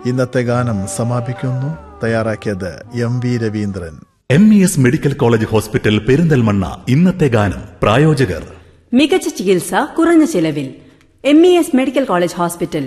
ഇന്നത്തെ ഗാനം സമാപിക്കുന്നു തയ്യാറാക്കിയത് M V Raveendran M E S medical college hospital Perinthalmanna ഇന്നത്തെ ഗാനം പ്രായോജകർ മികച്ച ചികിത്സ കുറഞ്ഞ ചിലവിൽ M E S medical college hospital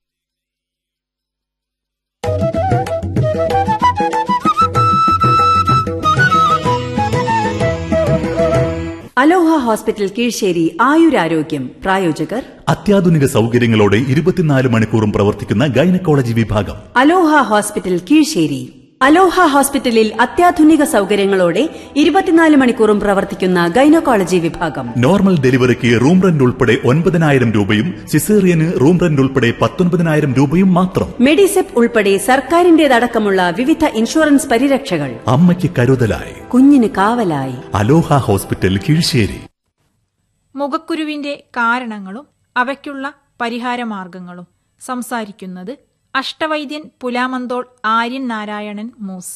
Aloha hospital Kizhisseri ആയുരാരോഗ്യം പ്രായോജകർ അത്യാധുനിക സൗകര്യങ്ങളോടെ ഇരുപത്തിനാല് മണിക്കൂറും പ്രവർത്തിക്കുന്ന ഗൈനക്കോളജി വിഭാഗം അലോഹ ഹോസ്പിറ്റൽ കീഴ്ശേരി അലോഹ ഹോസ്പിറ്റലിൽ അത്യാധുനിക സൗകര്യങ്ങളോടെ ഇരുപത്തിനാല് മണിക്കൂറും പ്രവർത്തിക്കുന്ന ഗൈനക്കോളജി വിഭാഗം നോർമൽ ഡെലിവറിക്ക് റൂം റെന്റ് ഉൾപ്പെടെ ഒൻപതിനായിരം രൂപയും സിസേറിയന് റൂം റെന്റ് ഉൾപ്പെടെ പത്തൊൻപതിനായിരം രൂപയും മാത്രം മെഡിസെപ്പ് ഉൾപ്പെടെ സർക്കാരിന്റേതടക്കമുള്ള വിവിധ ഇൻഷുറൻസ് പരിരക്ഷകൾ അമ്മയ്ക്ക് കരുതലായി കുഞ്ഞിന് കാവലായി അലോഹ ഹോസ്പിറ്റൽ കീഴ്ശേരി മുഖക്കുരുവിന്റെ കാരണങ്ങളും അവയ്ക്കുള്ള പരിഹാരമാർഗങ്ങളും സംസാരിക്കുന്നത് അഷ്ടവൈദ്യൻ പുലാമന്തോൾ ആര്യൻ നാരായണൻ മൂസ്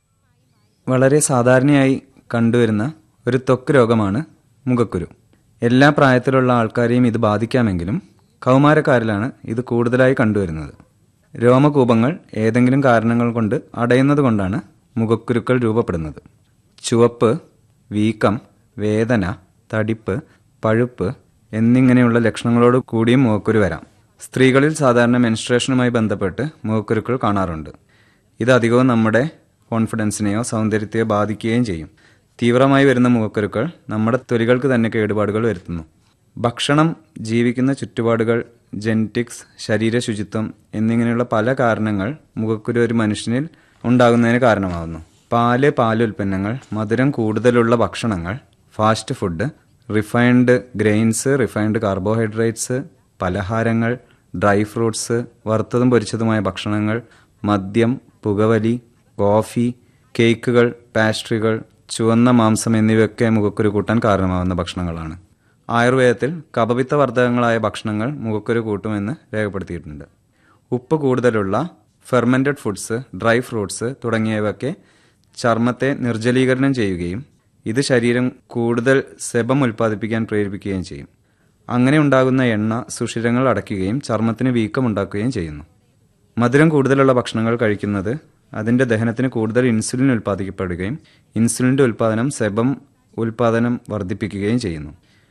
വളരെ സാധാരണയായി കണ്ടുവരുന്ന ഒരു ത്വക്ക് രോഗമാണ് മുഖക്കുരു എല്ലാ പ്രായത്തിലുള്ള ആൾക്കാരെയും ഇത് ബാധിക്കാമെങ്കിലും കൗമാരക്കാരിലാണ് ഇത് കൂടുതലായി കണ്ടുവരുന്നത് രോമകൂപങ്ങൾ ഏതെങ്കിലും കാരണങ്ങൾ കൊണ്ട് അടയുന്നത് കൊണ്ടാണ് മുഖക്കുരുക്കൾ രൂപപ്പെടുന്നത് ചുവപ്പ് വീക്കം വേദന തടിപ്പ് പഴുപ്പ് എന്നിങ്ങനെയുള്ള ലക്ഷണങ്ങളോട് കൂടിയും മുഖക്കുരു വരാം സ്ത്രീകളിൽ സാധാരണ മെൻസ്ട്രേഷനുമായി ബന്ധപ്പെട്ട് മുഖക്കുരുക്കൾ കാണാറുണ്ട് ഇത് അധികവും നമ്മുടെ കോൺഫിഡൻസിനെയോ സൗന്ദര്യത്തെയോ ബാധിക്കുകയും ചെയ്യും തീവ്രമായി വരുന്ന മുഖക്കുരുക്കൾ നമ്മുടെ തൊലികൾക്ക് തന്നെ കേടുപാടുകൾ വരുത്തുന്നു ഭക്ഷണം ജീവിക്കുന്ന ചുറ്റുപാടുകൾ ജെനറ്റിക്സ് ശരീര ശുചിത്വം എന്നിങ്ങനെയുള്ള പല കാരണങ്ങൾ മുഖക്കുരു ഒരു മനുഷ്യനിൽ ഉണ്ടാകുന്നതിന് കാരണമാകുന്നു പാല് പാലുൽപ്പന്നങ്ങൾ മധുരം കൂടുതലുള്ള ഭക്ഷണങ്ങൾ fast food refined grains refined carbohydrates പലഹാരങ്ങൾ ഡ്രൈ ഫ്രൂട്ട്സ് വറുത്തതും പൊരിച്ചതുമായ ഭക്ഷണങ്ങൾ മദ്യം പുകവലി കോഫി കേക്കുകൾ പാസ്ട്രികൾ ചുവന്ന മാംസം എന്നിവയൊക്കെ മുഖക്കുരു കൂട്ടാൻ കാരണമാകുന്ന ഭക്ഷണങ്ങളാണ് ആയുർവേദത്തിൽ കപപിത്ത വർദ്ധകങ്ങളായ ഭക്ഷണങ്ങൾ മുഖക്കുരു കൂട്ടുമെന്ന് രേഖപ്പെടുത്തിയിട്ടുണ്ട് ഉപ്പ് കൂടുതലുള്ള ഫെർമെന്റഡ് ഫുഡ്സ് ഡ്രൈ ഫ്രൂട്ട്സ് തുടങ്ങിയവയൊക്കെ ചർമ്മത്തെ നിർജ്ജലീകരണം ചെയ്യുകയും ഇത് ശരീരം കൂടുതൽ സെബം ഉൽപ്പാദിപ്പിക്കാൻ പ്രേരിപ്പിക്കുകയും ചെയ്യും അങ്ങനെ ഉണ്ടാകുന്ന എണ്ണ സുഷിരങ്ങൾ അടയ്ക്കുകയും ചർമ്മത്തിന് വീക്കമുണ്ടാക്കുകയും ചെയ്യുന്നു മധുരം കൂടുതലുള്ള ഭക്ഷണങ്ങൾ കഴിക്കുന്നത് അതിന്റെ ദഹനത്തിന് കൂടുതൽ ഇൻസുലിൻ ഉൽപ്പാദിക്കപ്പെടുകയും ഇൻസുലിന്റെ ഉൽപ്പാദനം സെബം ഉൽപ്പാദനം വർദ്ധിപ്പിക്കുകയും ചെയ്യുന്നു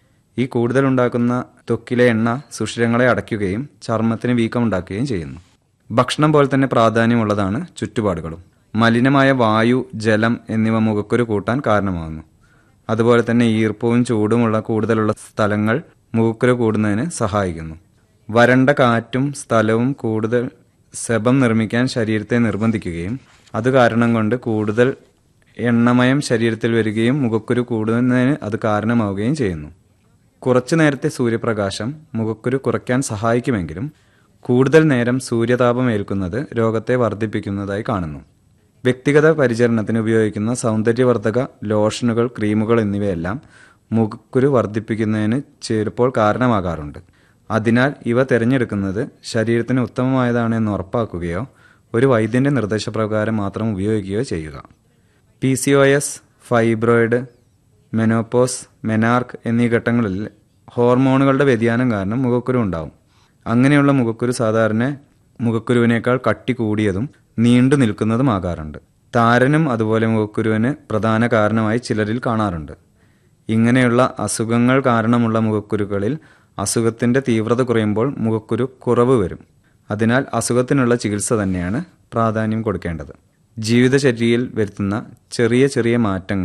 ഈ കൂടുതൽ ഉണ്ടാക്കുന്ന ത്വക്കിലെ എണ്ണ സുഷിരങ്ങളെ അടയ്ക്കുകയും ചർമ്മത്തിന് വീക്കമുണ്ടാക്കുകയും ചെയ്യുന്നു ഭക്ഷണം പോലെ തന്നെ പ്രാധാന്യമുള്ളതാണ് ചുറ്റുപാടുകളും മലിനമായ വായു ജലം എന്നിവ മുഖക്കുരു കൂട്ടാൻ കാരണമാകുന്നു അതുപോലെ തന്നെ ഈർപ്പവും ചൂടുമുള്ള കൂടുതലുള്ള സ്ഥലങ്ങൾ മുഖക്കുരു കൂടുന്നതിന് സഹായിക്കുന്നു വരണ്ട കാറ്റും സ്ഥലവും കൂടുതൽ സെബം നിർമ്മിക്കാൻ ശരീരത്തെ നിർബന്ധിക്കുകയും അത് കാരണം കൊണ്ട് കൂടുതൽ എണ്ണമയം ശരീരത്തിൽ വരികയും മുഖക്കുരു കൂടുന്നതിന് അത് കാരണമാവുകയും ചെയ്യുന്നു കുറച്ചു നേരത്തെ സൂര്യപ്രകാശം മുഖക്കുരു കുറയ്ക്കാൻ സഹായിക്കുമെങ്കിലും കൂടുതൽ നേരം സൂര്യതാപം ഏൽക്കുന്നത് രോഗത്തെ വർദ്ധിപ്പിക്കുന്നതായി കാണുന്നു വ്യക്തിഗത പരിചരണത്തിന് ഉപയോഗിക്കുന്ന സൗന്ദര്യവർദ്ധക ലോഷനുകൾ ക്രീമുകൾ എന്നിവയെല്ലാം മുഖക്കുരു വർദ്ധിപ്പിക്കുന്നതിന് ചിലപ്പോൾ കാരണമാകാറുണ്ട് അതിനാൽ ഇവ തിരഞ്ഞെടുക്കുന്നത് ശരീരത്തിന് ഉത്തമമായതാണ് എന്ന് ഉറപ്പാക്കുകയോ ഒരു വൈദ്യന്റെ നിർദ്ദേശപ്രകാരം മാത്രം ഉപയോഗിക്കുകയോ ചെയ്യുക P C O S fibroid menopause menarche എന്നീ ഘട്ടങ്ങളിൽ ഹോർമോണുകളുടെ വ്യതിയാനം കാരണം മുഖക്കുരു ഉണ്ടാവും അങ്ങനെയുള്ള മുഖക്കുരു സാധാരണ മുഖക്കുരുവിനേക്കാൾ കട്ടി കൂടിയതും നീണ്ടു നിൽക്കുന്നതുമാകാറുണ്ട് താരനും അതുപോലെ മുഖക്കുരുവിന് പ്രധാന കാരണമായി ചിലരിൽ കാണാറുണ്ട് ഇങ്ങനെയുള്ള അസുഖങ്ങൾ കാരണമുള്ള മുഖക്കുരുക്കളിൽ അസുഖത്തിന്റെ തീവ്രത കുറയുമ്പോൾ മുഖക്കുരു കുറവ് വരും അതിനാൽ അസുഖത്തിനുള്ള ചികിത്സ തന്നെയാണ് പ്രാധാന്യം കൊടുക്കേണ്ടത് ജീവിതചര്യയിൽ വരുത്തുന്ന ചെറിയ ചെറിയ മാറ്റങ്ങൾ